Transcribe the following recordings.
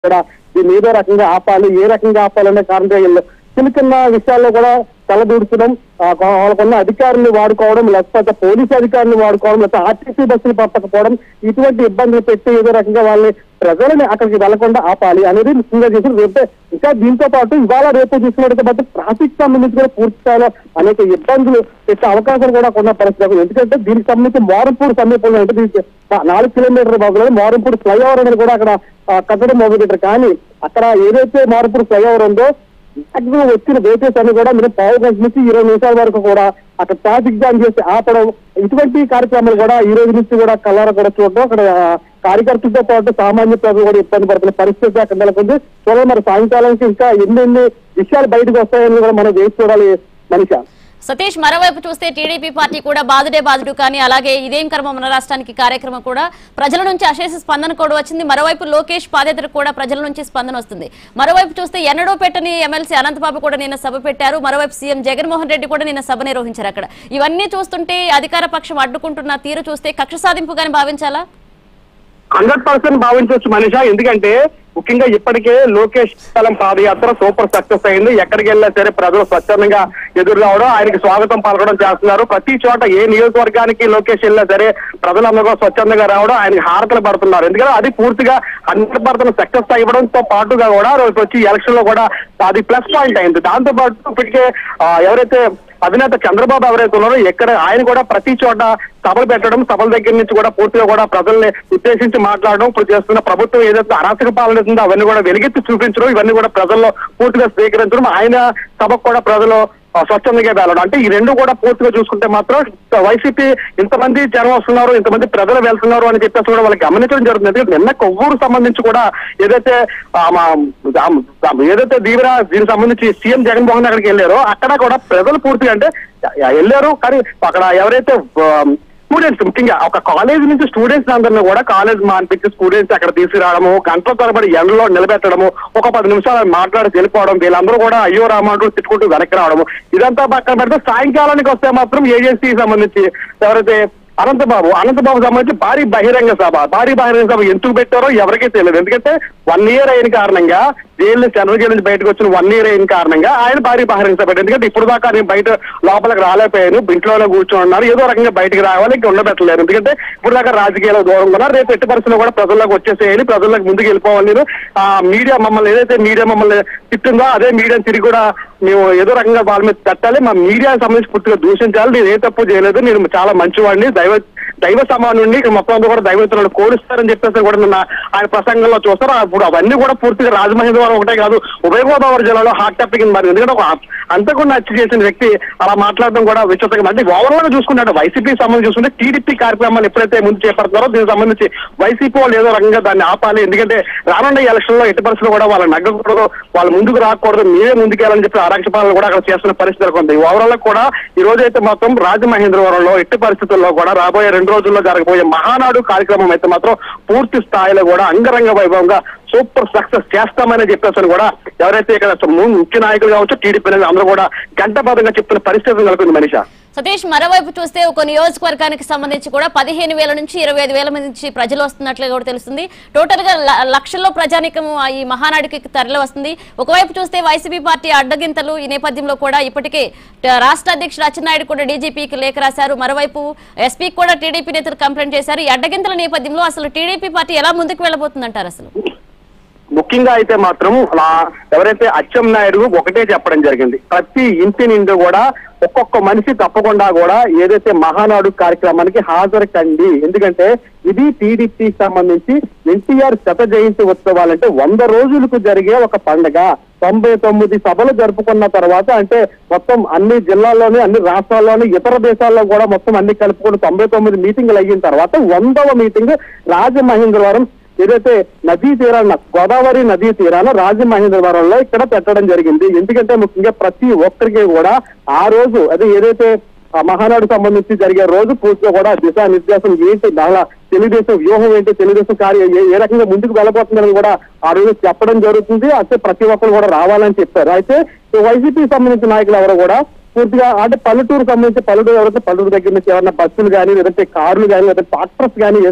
కూడా దీన్ని ఏదో రకంగా ఆపాలి ఏ రకంగా ఆపాలనే కారణంగా వీళ్ళు చిన్న చిన్న విషయాల్లో కూడా తలదూర్చడం ఆ, కొ- వాళ్ళకున్న అధికారులు వాడుకోవడం లేకపోతే పోలీసు అధికారులు వాడుకోవడం లేకపోతే ఆర్టీసీ బస్సులు పట్టకపోవడం ఇటువంటి ఇబ్బందులు పెట్టి ఏదో రకంగా వాళ్ళని ప్రజలని అక్కడికి వెళ్లకుండా ఆపాలి అనేది ముఖ్యంగా చేసి రేపే ఇంకా దీంతో పాటు ఇవాళ రేపు చూసినట్టు బట్టి ట్రాఫిక్ సంబంధించి కూడా పూర్తి స్థాయిలో అనేక ఇబ్బందులు పెట్టే అవకాశాలు కూడా ఉన్న పరిస్థితి ఉంది. ఎందుకంటే దీనికి సంబంధించి మోరంపూడి సమీపంలో అంటే దీనికి నా- నాలుగు కిలోమీటర్ల బాబులో మోరంపూడి ఫ్లైఓవర్ అనేది కూడా అక్కడ ఆ, కట్టడం మొదలుపెట్టారు కానీ అక్కడ ఏదైతే మోరంపూడి ఫ్లైఓవర్ ఉందో మాక్సిమం వచ్చిన వెహికల్స్ అన్ని కూడా మీరు పావు గంట నుంచి ఇరవై నిమిషాల వరకు కూడా అక్కడ ట్రాఫిక్ జామ్ చేసి ఆపడం ఇటువంటి కార్యక్రమాలు కూడా ఈ రోజు నుంచి కూడా కలర్ కూడా చూడడం అక్కడ ఆ, కార్యకర్తలతో పాటు సామాన్య ప్రజలు కూడా ఇబ్బంది పడుతున్న పరిస్థితి అక్కడ నెలకొంది చూడాలి మరి సాయంకాలానికి ఇంకా ఎన్నెన్ని విషయాలు బయటకు వస్తాయని కూడా మనం వేసి చూడాలి మనిషి సతీష్ మరోవైపు చూస్తే టీడీపీ పార్టీ కూడా బాధుడే బాధుడు కానీ అలాగే ఇదేం కర్మ మన రాష్ట్రానికి కార్యక్రమం కూడా ప్రజల నుంచి అశేష స్పందన కూడా వచ్చింది మరోవైపు లోకేష్ పాదయాత్రకు కూడా ప్రజల నుంచి స్పందన వస్తుంది మరోవైపు చూస్తే ఎన్నడూ పెట్టని ఎమ్మెల్సీ అనంతబాబు కూడా నిన్న సభ పెట్టారు మరోవైపు సీఎం జగన్మోహన్ రెడ్డి కూడా నిన్న సభ నిర్వహించారు అక్కడ ఇవన్నీ చూస్తుంటే అధికార పక్షం అడ్డుకుంటున్న తీరు చూస్తే కక్ష సాధింపుగాని భావించాలా హండ్రెడ్ పర్సెంట్ భావించవచ్చు మనిష ఎందుకంటే ముఖ్యంగా ఇప్పటికే లోకేష్ స్థలం పాదయాత్ర సూపర్ సక్సెస్ అయింది ఎక్కడికి వెళ్ళినా సరే ప్రజలు స్వచ్ఛందంగా ఎదురు రావడం ఆయనకి స్వాగతం పలకడం చేస్తున్నారు ప్రతి చోట ఏ నియోజకవర్గానికి లోకేష్ వెళ్ళినా సరే ప్రజలందరూ కూడా స్వచ్ఛందంగా రావడం ఆయనకి హారతలు పడుతున్నారు ఎందుకంటే అది పూర్తిగా హండ్రెడ్ పర్సెంట్ సక్సెస్ అవ్వడంతో పాటుగా కూడా రేపు వచ్చి ఎలక్షన్ లో కూడా అది ప్లస్ పాయింట్ అయింది దాంతో పాటు ఇప్పటికే ఆ, ఎవరైతే అధినేత చంద్రబాబు ఎవరైతే ఉన్నారో ఎక్కడ ఆయన కూడా ప్రతి చోట సభలు పెట్టడం సభల దగ్గర నుంచి కూడా పూర్తిగా కూడా ప్రజల్ని ఉద్దేశించి మాట్లాడడం ఇప్పుడు చేస్తున్న ప్రభుత్వం ఏదైతే అరాచక పాలన ఉందో అవన్నీ కూడా వెలిగెత్తి చూపించడం ఇవన్నీ కూడా ప్రజల్లో పూర్తిగా స్వీకరించడం ఆయన సభకు కూడా ప్రజలు ఆ, స్వచ్ఛందంగా వెళ్ళడం అంటే ఈ రెండు కూడా పూర్తిగా చూసుకుంటే మాత్రం వైసీపీ ఇంతమంది జనం వస్తున్నారు ఇంతమంది ప్రజలు వెళ్తున్నారు అని చెప్పేసి కూడా వాళ్ళకి గమనించడం జరుగుతుంది ఎందుకంటే నిన్న కొవ్వూరు సంబంధించి కూడా ఏదైతే ఆ, మా- ఆ, ఆ, ఏదైతే దీవిర దీనికి సంబంధించి సీఎం జగన్మోహన్ అక్కడికి వెళ్ళారో అక్కడ కూడా ప్రజలు పూర్తిగా అంటే వెళ్ళారు కానీ అక్కడ ఎవరైతే స్టూడెంట్స్ ముఖ్యంగా ఒక కాలేజ్ నుంచి స్టూడెంట్స్ అందరినీ కూడా కాలేజ్ మానిపించి స్టూడెంట్స్ అక్కడ తీసుకురావడము గంటల తరబడి ఎండలో నిలబెట్టడము ఒక పది నిమిషాలు మాట్లాడి వెళ్ళిపోవడం వీళ్ళందరూ కూడా అయ్యో రామంటూ తిట్టుకుంటూ వెనక్కి రావడము ఇదంతా పక్కన పెడితే సాయంకాలానికి వస్తే మాత్రం ఏజెన్సీకి సంబంధించి ఎవరైతే అనంతబాబు అనంతబాబు సంబంధించి భారీ బహిరంగ సభ భారీ బహిరంగ సభ ఎందుకు పెట్టారో ఎవరికీ తెలియదు ఎందుకంటే వన్ ఇయర్ అయిన కారణంగా జైలు సెంట్రల్ జైలు నుంచి బయటకు వచ్చిన వన్ ఇయర్ అయిన కారణంగా ఆయన భారీ బహిరంగ సభ పెట్టారు. ఎందుకంటే ఇప్పుడు దాకా నేను బయట లోపలికి రాలేకపోయాను ఇంట్లోనే కూర్చొని ఉన్నారు ఏదో రకంగా బయటికి రావాలి ఇంకా ఉండబెట్టలేరు ఎందుకంటే ఇప్పుడు దాకా రాజకీయాలకు దూరంగా ఉన్నారు రేపు ఎట్టి పరిస్థితుల్లో కూడా ప్రజల్లోకి వచ్చేసేయాలి ప్రజల్లోకి ముందుకు వెళ్ళిపోవాలి నేను ఆ మీడియా మమ్మల్ని ఏదైతే మీడియా మమ్మల్ని తిట్టిందో అదే మీడియా తిరిగి కూడా మేము ఏదో రకంగా వాళ్ళ మీద తట్టాలి మా మీడియా సంబంధించి పూర్తిగా దూషించాలి నేను ఏ తప్పు చేయలేదు నేను చాలా మంచివాడిని దైవ దైవ సమానుడిని ఇక్కడ మొత్తం అంతా కూడా దైవతులను కోరుస్తారని చెప్పేసి కూడా నిన్న ఆయన ప్రసంగంలో చూస్తారు అప్పుడు అవన్నీ కూడా పూర్తిగా రాజమహేంద్రవరం ఒకటే కాదు ఉభయ గోదావరి జిల్లాలో హాట్ టాపిక్ మరి ఎందుకంటే ఒక అంతకుండా హత్య చేసిన వ్యక్తి అలా మాట్లాడడం కూడా విచిత్రంగా అంటే ఓవరాల్ గా చూసుకుంటే వైసీపీ సంబంధించి చూసుకుంటే టీడీపీ కార్యక్రమాలు ఎప్పుడైతే ముందు చేపడుతున్నారో దీనికి సంబంధించి వైసీపీ వాళ్ళు ఏదో రకంగా దాన్ని ఆపాలి ఎందుకంటే రానున్న ఎలక్షన్ లో ఎట్టి పరిస్థితుల్లో కూడా వాళ్ళని నగ్గకూడదు వాళ్ళు ముందుకు రాకూడదు మీరే ముందుకెళ్ళాలని చెప్పి ఆరక్ష పాలన కూడా అక్కడ చేస్తున్న పరిస్థితి నెలకొంది ఓవరాల్ గా కూడా ఈ రోజు అయితే మాత్రం రాజమహేంద్రవరంలో ఎట్టి పరిస్థితుల్లో కూడా రాబోయే రెండు రోజుల్లో జరగబోయే మహానాడు కార్యక్రమం అయితే మాత్రం పూర్తి స్థాయిలో కూడా అంగరంగ వైభవంగా సూపర్ సక్సెస్ చేస్తామని చెప్పేసి కూడా ఎవరైతే ఇక్కడ ము- ముఖ్య నాయకులు కావచ్చు టీడీపీ నాయకులు అందరూ కూడా గంటబద్ధంగా చెప్తున్న పరిస్థితి నెలకొంది మనిషి సతీష్ మరోవైపు చూస్తే ఒక నియోజకవర్గానికి సంబంధించి కూడా పదిహేను వేల నుంచి ఇరవై ఐదు వేల మంది నుంచి ప్రజలు వస్తున్నట్లుగా కూడా తెలుస్తుంది టోటల్ గా ల- లక్షల్లో ప్రజానికం ఆ ఈ మహానాడికి తరలి వస్తుంది ఒకవైపు చూస్తే వైసీపీ పార్టీ అడ్డగింతలు ఈ నేపథ్యంలో కూడా ఇప్పటికే ట- రాష్ట్ర అధ్యక్షుడు అచ్చెన్నాయుడు కూడా డీజీపీకి లేఖ రాశారు మరోవైపు ఎస్పీకి కూడా టీడీపీ నేతలు కంప్లైంట్ చేశారు ఈ అడ్డగింతల నేపథ్యంలో అసలు టీడీపీ పార్టీ ఎలా ముందుకు వెళ్ళబోతుందంటారు అసలు ముఖ్యంగా అయితే మాత్రం అలా ఎవరైతే అచ్చెం నాయుడు ఒకటే చెప్పడం జరిగింది ప్రతి ఇంటి నుండి కూడా ఒక్కొక్క మనిషి తప్పకుండా కూడా ఏదైతే మహానాడు కార్యక్రమానికి హాజరు కండి ఎందుకంటే ఇది టీడీపీ సంబంధించి ఎన్టీఆర్ శత జయంతి ఉత్సవాలంటే వంద రోజులకు జరిగే ఒక పండగ తొంభై తొమ్మిది సభలు జరుపుకున్న తర్వాత అంటే మొత్తం అన్ని జిల్లాల్లోని అన్ని రాష్ట్రాల్లోని ఇతర దేశాల్లో కూడా మొత్తం అన్ని కలుపుకొని తొంభై తొమ్మిది మీటింగులు అయిన తర్వాత వందవ మీటింగ్ రాజమహేంద్రవరం ఏదైతే నదీ తీరాన గోదావరి నదీ తీరాన రాజమహేంద్రవరంలో ఇక్కడ పెట్టడం జరిగింది ఎందుకంటే ముఖ్యంగా ప్రతి ఒక్కరికి కూడా ఆ రోజు అది ఏదైతే ఆ మహానాడు సంబంధించి జరిగే రోజు పూర్తిగా కూడా దిశానిర్దేశం ఏంటి దాని తెలుగుదేశం వ్యూహం ఏంటి తెలుగుదేశం కార్య ఏ- ఏ రకంగా ముందుకు వెళ్ళబోతుందని కూడా ఆ రోజు చెప్పడం జరుగుతుంది అయితే ప్రతి ఒక్కరు కూడా రావాలని చెప్పారు అయితే వైసీపీ సంబంధించిన నాయకులు ఎవరు కూడా పూర్తిగా అంటే పల్లెటూరు సంబంధించి పల్లెటూరు ఎవరైతే పల్లెటూరు దగ్గర నుంచి ఏదైనా బస్సులు కానీ లేదంటే కార్లు కానీ లేదంటే ట్రాక్టర్స్ కానీ ఏదైనా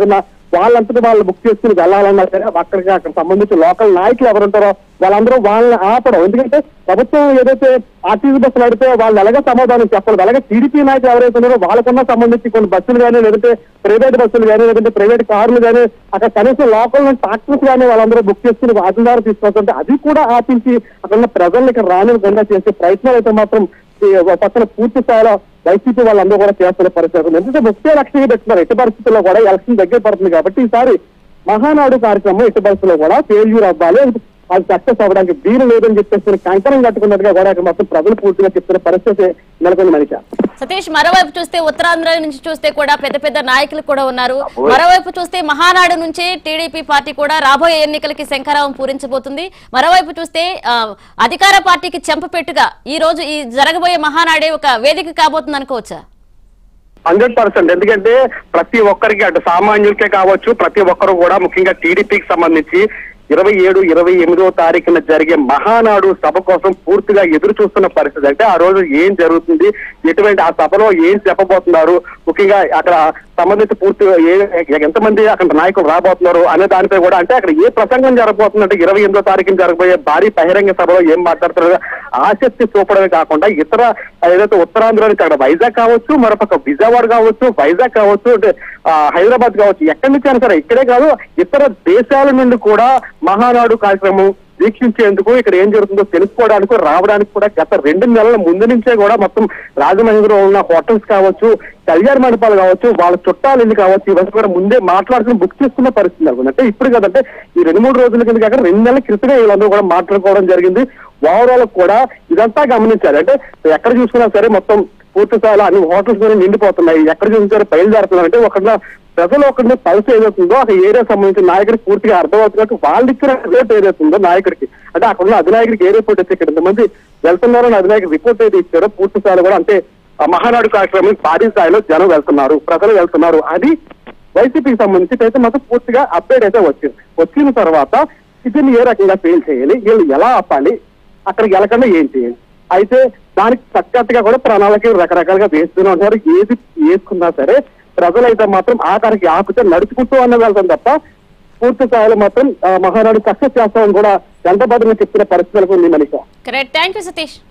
వాళ్ళంతటి వాళ్ళు బుక్ చేసుకుని వెళ్ళాలన్నా సరే అక్కడికి అక్కడ సంబంధించి లోకల్ నాయకులు ఎవరుంటారో వాళ్ళందరూ వాళ్ళని ఆపడం ఎందుకంటే ప్రభుత్వం ఏదైతే ఆర్టీసీ బస్సులు నడితే వాళ్ళు ఎలాగ సమాధానం చెప్పాలి అలాగే టీడీపీ నాయకులు ఎవరైతే ఉన్నారో వాళ్ళకున్న సంబంధించి కొన్ని బస్సులు కానీ లేదంటే ప్రైవేట్ బస్సులు కానీ లేదంటే ప్రైవేట్ కార్లు కానీ అక్కడ కనీసం లోకల్ ట్రాక్టర్స్ కానీ వాళ్ళందరూ బుక్ చేసుకుని వాటి ద్వారా తీసుకొస్తుంటే అది కూడా ఆపించి అక్కడ ఉన్న ప్రజల్ని ఇక్కడ రానివ్వకుండా చేసే ప్రయత్నాలు అయితే మాత్రం ఈ ఒక పక్కన పూర్తి స్థాయిలో వైసీపీ వాళ్ళందరూ కూడా చేస్తున్న పరిస్థితి ఉంది. ఎందుకంటే ముఖ్య లక్ష్యంగా పెట్టుకున్నారు ఎట్టి పరిస్థితుల్లో కూడా ఎలక్షన్ దగ్గర పడుతుంది కాబట్టి ఈసారి మహానాడు కార్యక్రమం ఎట్టి పరిస్థితుల్లో కూడా ఫెయిల్యూర్ అవ్వాలి అది సక్సెస్ అవ్వడానికి వీలు లేదని చెప్పేసి కంకణం కట్టుకున్నట్టుగా కూడా ఇక్కడ మొత్తం ప్రజలు పూర్తిగా చెప్తున్న పరిస్థితి నెలకొంది మనిషి సతీష్ మరోవైపు చూస్తే ఉత్తరాంధ్ర నుంచి చూస్తే కూడా పెద్ద పెద్ద నాయకులు కూడా ఉన్నారు మరోవైపు చూస్తే మహానాడు నుంచి టీడీపీ పార్టీ కూడా రాబోయే ఎన్నికలకి శంఖారావం పూరించబోతుంది మరోవైపు చూస్తే ఆ, అధికార పార్టీకి చెంపపెట్టుగా ఈ రోజు ఈ జరగబోయే మహానాడే ఒక వేదిక కాబోతుంది అనుకోవచ్చా హండ్రెడ్ పర్సెంట్ ఎందుకంటే ప్రతి ఒక్కరికి అటు సామాన్యులకే కావచ్చు ప్రతి ఒక్కరు కూడా ముఖ్యంగా టీడీపీకి సంబంధించి ఇరవై ఏడు ఇరవై ఎనిమిదో తారీఖున జరిగే మహానాడు సభ కోసం పూర్తిగా ఎదురు చూస్తున్న పరిస్థితి అంటే ఆ రోజు ఏం జరుగుతుంది ఎటువంటి ఆ సభలో ఏం చెప్పబోతున్నారు ముఖ్యంగా అక్కడ సంబంధించి పూర్తిగా ఏ ఎంతమంది అక్కడ నాయకులు రాబోతున్నారు అనే దానిపై కూడా అంటే అక్కడ ఏ ప్రసంగం జరగబోతుందంటే ఇరవై ఎనిమిదో తారీఖున జరగబోయే భారీ బహిరంగ సభలో ఏం మాట్లాడుతున్నారో ఆసక్తి చూపడమే కాకుండా ఇతర ఏదైతే ఉత్తరాంధ్ర నుంచి అక్కడ వైజాగ్ కావచ్చు మరొక విజయవాడ కావచ్చు వైజాగ్ కావచ్చు అంటే ఆ, హైదరాబాద్ కావచ్చు ఎక్కడి నుంచి అయినా సరే ఇక్కడే కాదు ఇతర దేశాల నుండి కూడా మహానాడు కార్యక్రమం వీక్షించేందుకు ఇక్కడ ఏం జరుగుతుందో తెలుసుకోవడానికి రావడానికి కూడా గత రెండు నెలల ముందు నుంచే కూడా మొత్తం రాజమహేంద్రంలో ఉన్న హోటల్స్ కావచ్చు కళ్యాణ మండపాలు కావచ్చు వాళ్ళ చుట్టాలు ఇల్లు కావచ్చు ఇవన్నీ కూడా ముందే మాట్లాడుకుని బుక్ చేసుకున్న పరిస్థితి నెలకొంది అంటే ఇప్పుడు కదంటే ఈ రెండు మూడు రోజుల కింద కాక రెండు నెలల క్రితమే వీళ్ళందరూ కూడా మాట్లాడుకోవడం జరిగింది ఓవరాల్ కూడా ఇదంతా గమనించాలి అంటే ఎక్కడ చూసుకున్నా సరే మొత్తం పూర్తి స్థాయిలో అన్ని హోటల్స్ కూడా నిండిపోతున్నాయి ఎక్కడ చూసినా సరే బయలుదేరుతున్నారు అంటే ఒక ప్రజలు ఒకరిని పల్స్ ఏదవుతుందో ఆ ఏరియా సంబంధించిన నాయకుడికి పూర్తిగా అర్థమవుతున్నట్టు వాళ్ళు ఇచ్చిన రిపోర్ట్ ఏదైతుందో నాయకుడికి అంటే అక్కడ ఉన్న అధినాయకుడికి ఏ రిపోర్ట్ ఇస్తే ఇక్కడ ఇంతమంది వెళ్తున్నారని అధినాయకుడు రిపోర్ట్ ఏది ఇచ్చారో పూర్తి స్థాయిలో కూడా అంటే ఆ మహానాడు కార్యక్రమం భారీ స్థాయిలో జనం వెళ్తున్నారు ప్రజలు వెళ్తున్నారు అది వైసీపీకి సంబంధించి అయితే మాత్రం పూర్తిగా అప్డేట్ అయితే వచ్చింది వచ్చిన తర్వాత దీన్ని ఏ రకంగా ఫెయిల్ చేయాలి వీళ్ళు ఎలా ఆపాలి అక్కడికి వెళ్ళకుండా ఏం చేయాలి అయితే దానికి తగ్గట్టుగా కూడా ప్రణాళిక రకరకాలుగా వేస్తూనే ఉంటారు ఏది వేసుకున్నా సరే ప్రజలైతే మాత్రం ఆఖరికి ఆపితే నడుచుకుంటూ అన్న వెళ్తాం తప్ప పూర్తి స్థాయిలో మాత్రం ఆ, మహానాడు సక్సెస్ చేస్తామని కూడా ఎంత భద్రంగా చెప్తున్న పరిస్థితులకు ఉంది మనిషి కరెక్ట్ థ్యాంక్ యూ సతీష్